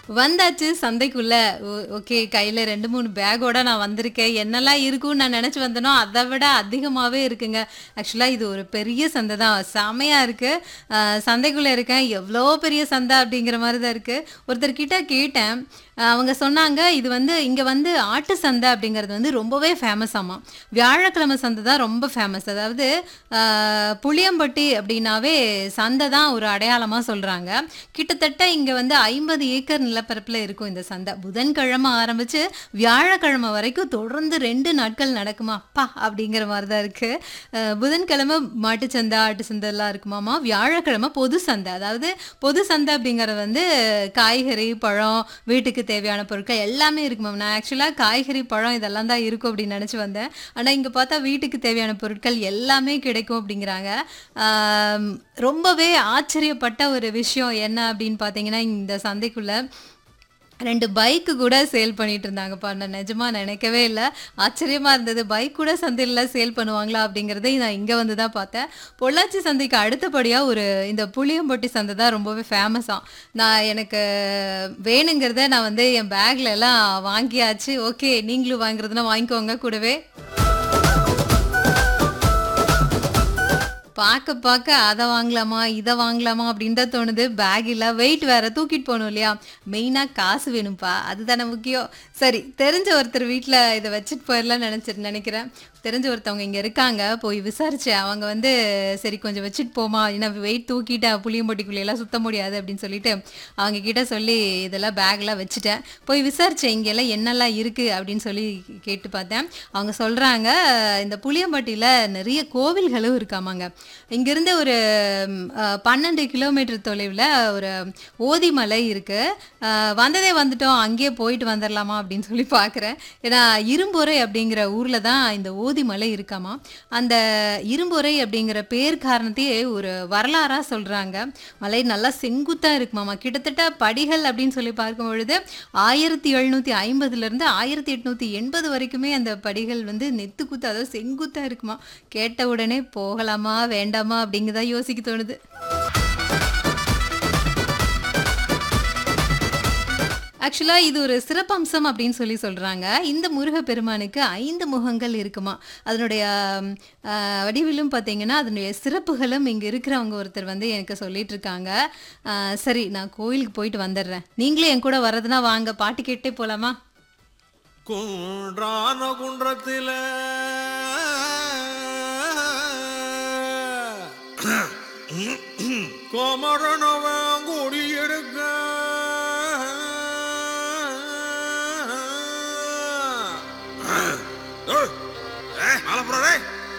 வந்தாச்சு சந்தைக்குள்ள. ஓ ஓகே கையில 2, 3 பேக்கோட நான் வந்திருக்கேன். என்னலாம் இருக்கும்னு நான் நெனச்சு வந்தேனோ, அத விட அதிகமாவே இருக்குங்க. ஆக்சுவலா இது ஒரு பெரிய சந்தை தான். செமையா இருக்கு. அ சந்தைக்குள்ள இருக்கேன். எவ்ளோ பெரிய சந்தை அப்படிங்கிற மாரி தான் இருக்கு. ஒருத்தர் கிட்ட கேட்டேன். அ அவங்க சொன்னாங்க, இது வந்து இங்க வந்து ஆட்டு சந்தை அப்படிங்கிறது வந்து ரொம்பவே ஃபேமஸாமா. வியாழக்கிழமை சந்தை தான் ரொம்ப ஃபேமஸ். அதாவது அ புளியம்பட்டி அப்படின்னாவே சந்தை தான் ஒரு அடையாளமா சொல்றாங்க. கிட்டத்தட்ட இங்க வந்து 50 ஏக்கர் நிலப்பரப்புல இருக்கும் இந்த சந்தை. புதன்கிழமை ஆரம்பிச்சு வியாழக்கிழமை வரைக்கும் தொடர்ந்து 2 நாட்கள் நடக்குமா? அப்பா! அப்படிங்கிற மாரி தான் இருக்கு. அ புதன்கிழமை மாட்டு சந்தை, ஆட்டு சந்தைலாம் இருக்குமாமா. வியாழக்கிழமை பொது சந்தை. அதாவது பொது சந்தை அப்படிங்கிறது வந்து காய்கறி, பழம், வீட்டுக்கு தேவையான பொருட்கள் எல்லாமே இருக்குமாம். நான் ஆக்சுவலா காய்கறி, பழம் இதெல்லாம் தான் இருக்கும் அப்படின்னு நெனச்சு வந்தேன். ஆனா இங்க பார்த்தா வீட்டுக்கு தேவையான பொருட்கள் எல்லாமே கிடைக்கும் அப்படிங்கிறாங்க. ஆம் ரொம்பவே ஆச்சரியப்பட்ட ஒரு விஷயம் என்ன அப்படின்னு பார்த்தீங்கன்னா, இந்த சந்தைக்குள்ள 2 பைக்கு கூட சேல் பண்ணிட்டு இருந்தாங்கப்பா. நான் நிஜமா நெனைக்கவே இல்ல. ஆச்சரியமா இருந்தது. பைக் கூட சந்தையில சேல் பண்ணுவாங்களா? அப்படிங்கிறதை நான் இங்க வந்து தான் பார்த்தேன். பொள்ளாச்சி சந்தைக்கு அடுத்தபடியா ஒரு இந்த புளியம்பட்டி சந்தை தான் ரொம்பவே ஃபேமஸாம். நான் எனக்கு வேணுங்கிறத நான் வந்து என் பேக்ல எல்லாம் வாங்கியாச்சு. ஓகே நீங்களும் வாங்குறதுனா வாங்கிக்கோங்க கூடவே. பாக்க பாக்க அத வாங்கலாமா? இத வாங்கலாமா? அப்படின்னு தான் தோணுது. பேக் இல்ல. வெயிட் வேற தூக்கிட்டு போணும் இல்லையா? மெயினா காசு வேணும்ப்பா. அதுதானே முக்கியம். சரி தெரிஞ்ச ஒருத்தர் வீட்ல இத வச்சுட்டு போயிரலாம்னு நெனச்சு நெனைக்கிறேன். தெரிஞ்ச ஒருத்தவங்க இங்க இருக்காங்க. போய் விசாரிச்சேன். அவங்க வந்து சரி கொஞ்சம் வச்சுட்டு போமா. ஏன்னா வெயிட் தூக்கிட்டு புளியம்பட்டிக்குள்ளேலாம் சுத்த முடியாது அப்படின்னு சொல்லிட்டு, அவங்க கிட்ட சொல்லி இதெல்லாம் பேக்லாம் வச்சுட்டேன். போய் விசாரிச்சேன். இங்கலாம் என்னலாம் இருக்கு அப்படின்னு சொல்லி கேட்டு பார்த்தேன். அவங்க சொல்றாங்க, இந்த புளியம்பட்டியில நெறைய கோவில்களும் இருக்காமாங்க. இங்கிருந்து ஒரு அ 12 கிலோமீட்டர் தொலைவுல ஒரு ஓதிமலை இருக்கு. அ வந்ததே வந்துட்டோம். அங்கேயே போயிட்டு வந்துரலாமா அப்படின்னு சொல்லி பார்க்குறேன். ஏன்னா இரும்பொறை அப்படிங்கிற ஊர்ல தான் இந்த ஓதிமலை இருக்காமா. அந்த இரும்பொறை அப்படிங்கிற பேர் காரணத்தையே ஒரு வரலாறா சொல்றாங்க. மலை நல்லா செங்குத்தா இருக்குமாமா. கிட்டத்தட்ட படிகள் அப்படின்னு சொல்லி பார்க்கும்பொழுது 1750லேருந்து 1880 வரைக்குமே அந்த படிகள் வந்து நெத்துக்குத்து அதாவது செங்குத்தா இருக்குமா. கேட்ட உடனே போகலாமா? வேண்டாமா? அப்படிங்க தான் யோசிக்க தோணுது. ஆக்சுவலா இது ஒரு சிறப்பம்சம் அப்படின்னு சொல்லி சொல்றாங்க. இந்த முருகப்பெருமானுக்கு 5 முகங்கள் இருக்குமா. அதனுடைய அ வடிவிலும் பார்த்தீங்கன்னா, அதனுடைய சிறப்புகளும் இங்க இருக்கிறவங்க ஒருத்தர் வந்து எனக்கு சொல்லிட்டு இருக்காங்க. அ சரி நான் கோயிலுக்கு போயிட்டு வந்துடுறேன். நீங்களும் என் கூட வர்றதுனா வாங்க. பாட்டு கேட்டே போலாமா? குன்றான குன்றத்தில கோமரனவ